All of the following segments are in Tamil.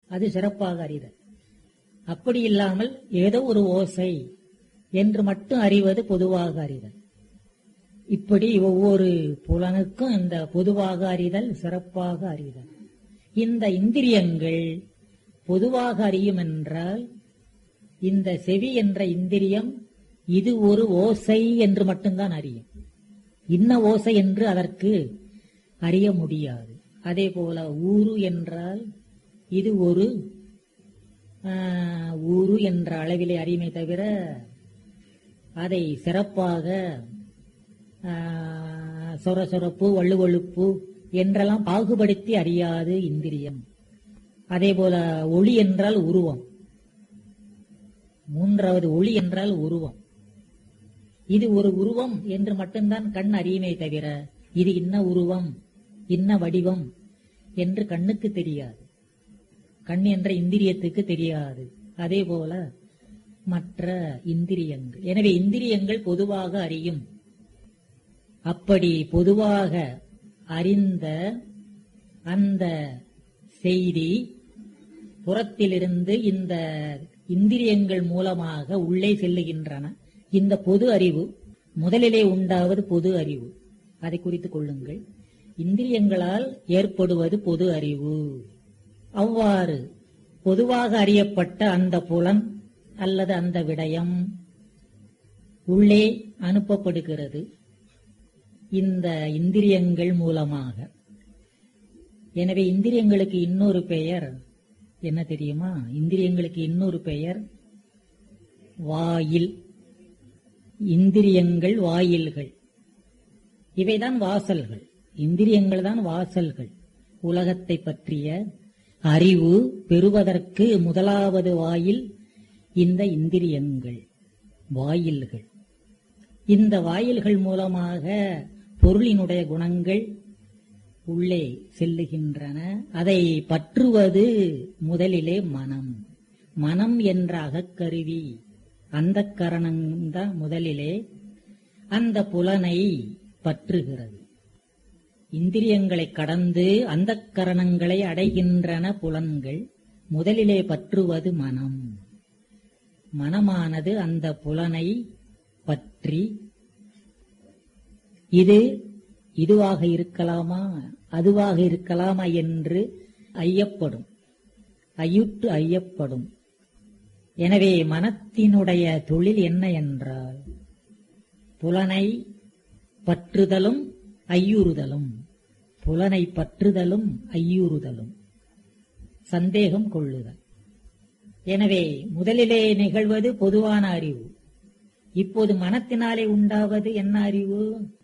அது சிறப்பாக அறிதல் அப்படி இல்லாமல் ஏதோ ஒரு ஓசை என்று மட்டும் அறிவது பொதுவாக அறிதல் இப்படி ஒவ்வொரு புலனுக்கும் இந்த பொதுவாக அறிதல் சிறப்பாக அறிதல் இந்த இந்திரியங்கள் பொதுவாக அறியும் என்றால் இந்த செவி என்ற இந்திரியம் இது ஒரு ஓசை என்று மட்டும்தான் அறியும் இன்ன ஓசை என்று அதற்கு அறிய முடியாது அதே போல ஊரு என்றால் இது ஒரு ஆஹ், ஊரு என்ற அளவிலே அறியுமே தவிர அதை சிறப்பாக ஆஹ், சொரசொரப்பு வள்ளுவழுப்பு என்றெல்லாம் பாகுபடுத்தி அறியாது இந்திரியம் அதே போல ஒளி என்றால் உருவம் மூன்றாவது ஒளி என்றால் உருவம் இது ஒரு உருவம் என்று மட்டும்தான் கண் அறியுமே தவிர இது இன்ன உருவம் இன்ன வடிவம் என்று கண்ணுக்கு தெரியாது கண் என்ற இந்திரியத்துக்கு தெரியாது அதே போல மற்ற இந்திரியங்கள் எனவே இந்திரியங்கள் பொதுவாக அறியும் அப்படி பொதுவாக அறிந்த அந்த செய்தி புறத்திலிருந்து இந்த இந்திரியங்கள் மூலமாக உள்ளே செல்லுகின்றன இந்த பொது அறிவு முதலிலே உண்டாவது பொது அறிவு அதை குறித்துக் கொள்ளுங்கள் இந்திரியங்களால் ஏற்படுவது பொது அறிவு அவ்வாறு பொதுவாக அறியப்பட்ட அந்த புலன் அல்லது அந்த விடயம் உள்ளே அனுப்பப்படுகிறது இந்த இந்திரியங்கள் மூலமாக எனவே இந்திரியங்களுக்கு இன்னொரு பெயர் என்ன தெரியுமா இந்திரியங்களுக்கு இன்னொரு பெயர் வாயில் இந்திரியங்கள் வாயில்கள் இவைதான் வாசல்கள் இந்திரியங்கள் தான் வாசல்கள் உலகத்தை பற்றிய அறிவு பெறுவதற்கு முதலாவது வாயில் இந்த இந்திரியங்கள் வாயில்கள் இந்த வாயில்கள் மூலமாக பொருளினுடைய குணங்கள் உள்ளே செல்லுகின்றன அதை பற்றுவது முதலிலே மனம் மனம் என்ற அகக்கருவி அந்த கரணம்தான் முதலிலே அந்த புலனை பற்றுகிறது இந்திரியங்களை கடந்து அந்த கரணங்களை அடைகின்றன புலன்கள் முதலிலே பற்றுவது மனம் மனமானது அந்த புலனை பற்றி இது இதுவாக இருக்கலாமா அதுவாக இருக்கலாமா என்று ஐயப்படும் ஐயுற்று ஐயப்படும் எனவே மனத்தினுடைய தொழில் என்ன என்றால் புலனை பற்றுதலும் ஐயுறுதலும் புலனை பற்றுதலும் ஐயுறுதலும் சந்தேகம் கொள்ளுதல் எனவே முதலிலே நிகழ்வது பொதுவான அறிவு இப்போது மனத்தினாலே உண்டாவது என்ன அறிவு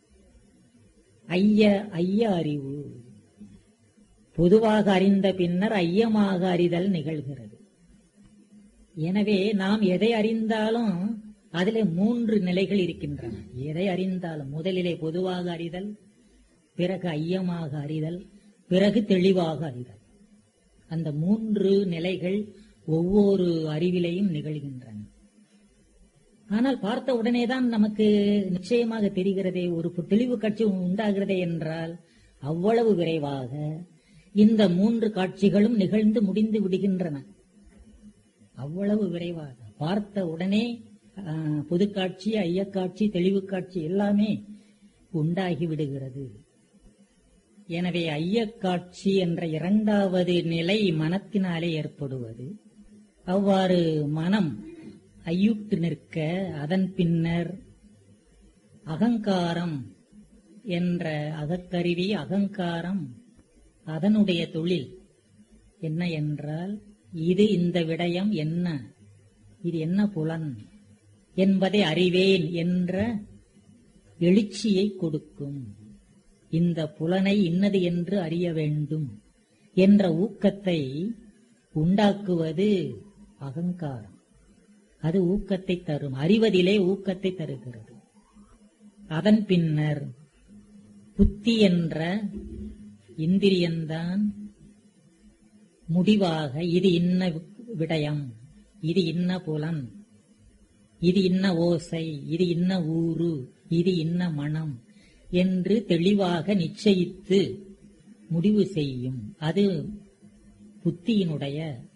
ஐய ஐய அறிவு பொதுவாக அறிந்த பின்னர் ஐயமாக அறிதல் நிகழ்கிறது எனவே நாம் எதை அறிந்தாலும் அதிலே மூன்று நிலைகள் இருக்கின்றன எதை அறிந்தாலும் முதலிலே பொதுவாக அறிதல் பிறகு ஐயமாக அறிதல் பிறகு தெளிவாக அறிதல் அந்த மூன்று நிலைகள் ஒவ்வொரு அறிவிலையும் நிகழ்கின்றன ஆனால் பார்த்த உடனேதான் நமக்கு நிச்சயமாக தெரிகிறதே ஒரு தெளிவு காட்சி உண்டாகிறதே என்றால் அவ்வளவு விரைவாக இந்த மூன்று காட்சிகளும் நிகழ்ந்து முடிந்து விடுகின்றன அவ்வளவு விரைவாக பார்த்த உடனே ஆஹ், புதுக்காட்சி ஐயக்காட்சி தெளிவு காட்சி எல்லாமே உண்டாகி விடுகிறது எனவே ஐயக்காட்சி என்ற இரண்டாவது நிலை மனத்தினாலே ஏற்படுவது அவ்வாறு மனம் ஐயுற்று நிற்க அதன் பின்னர் அகங்காரம் என்ற அகக்கருவி அகங்காரம் அதனுடைய தொழில் என்ன என்றால் இது இந்த விடயம் என்ன இது என்ன புலன் என்பதை அறிவேன் என்ற எழுச்சியை கொடுக்கும் இந்த புலனை இன்னது என்று அறிய வேண்டும் என்ற ஊக்கத்தை உண்டாக்குவது அகங்காரம் அது ஊக்கத்தை தரும் அறிவதிலே ஊக்கத்தை தருகிறது அதன் பின்னர் புத்தி என்ற இந்திரியந்தான் முடிவாக இது இன்ன விடயம் இது இன்ன புலன் இது இன்ன ஓசை இது இன்ன ஊரு இது இன்ன மனம் என்று தெளிவாக நிச்சயித்து முடிவு செய்யும் அது புத்தியினுடைய